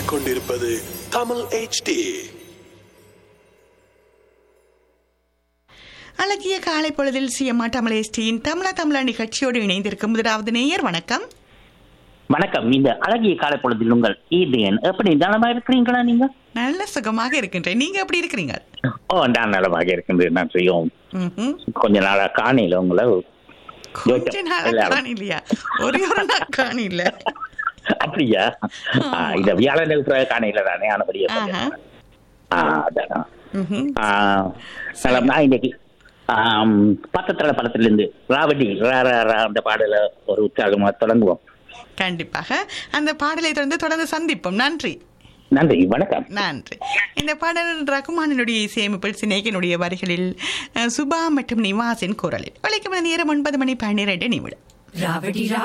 கேட்டுக்கொண்டிருப்பது தமிழ் HD அழகிய காலை பொழுதில் சிஎம்மா தமிழேஸ்டியின் தமிழா தமிழா நிகழ்ச்சியோடு இணைந்திருக்கும் முதலாவது நேயர் வணக்கம் வணக்கம் இந்த அழகிய காலை பொழுதில் உங்கள் ஈதேன் எப்படி நலமா இருக்கிறீங்களா நீங்க நல்ல சுகமாக இருக்கின்றேன் நீங்க எப்படி இருக்கிறீங்க ஓ நான் நலமாக இருக்கின்றேன் நான் செய்யும் ம்ஹும். கொஞ்ச நாளா காணையில உங்களை கொஞ்ச நாளா எல்லாரும். காணி இல்லையா ஒரே ஒரு நாள் காணி இல்ல அப்படியா ஆ, இந்த வியாழன் காணையில தானே ஆனபடியே ஆஹா. அதான் ம்ஹும். ஆ, நலம். நான் இன்னைக்கு ஆம், பக்கத்தல படத்திலிருந்து ராவடி ரா ரா ரா அந்த பாடல ஒரு உற்சாகமா தொடங்குவோம் கண்டிப்பாக அந்த பாடலை தொடர்ந்து தொடர்ந்து சந்திப்போம் நன்றி நன்றி வணக்கம் நன்றி இந்த பாடல் ரகுமானினுடைய இசையமைப்பில் சினேகனுடைய வரிகளில் அஹ், சுபா மற்றும் நிவாஸின் குரலில் வழக்கம் நேரம் ஒன்பது மணி பன்னிரண்டு நிமிடம் ராவடி ரா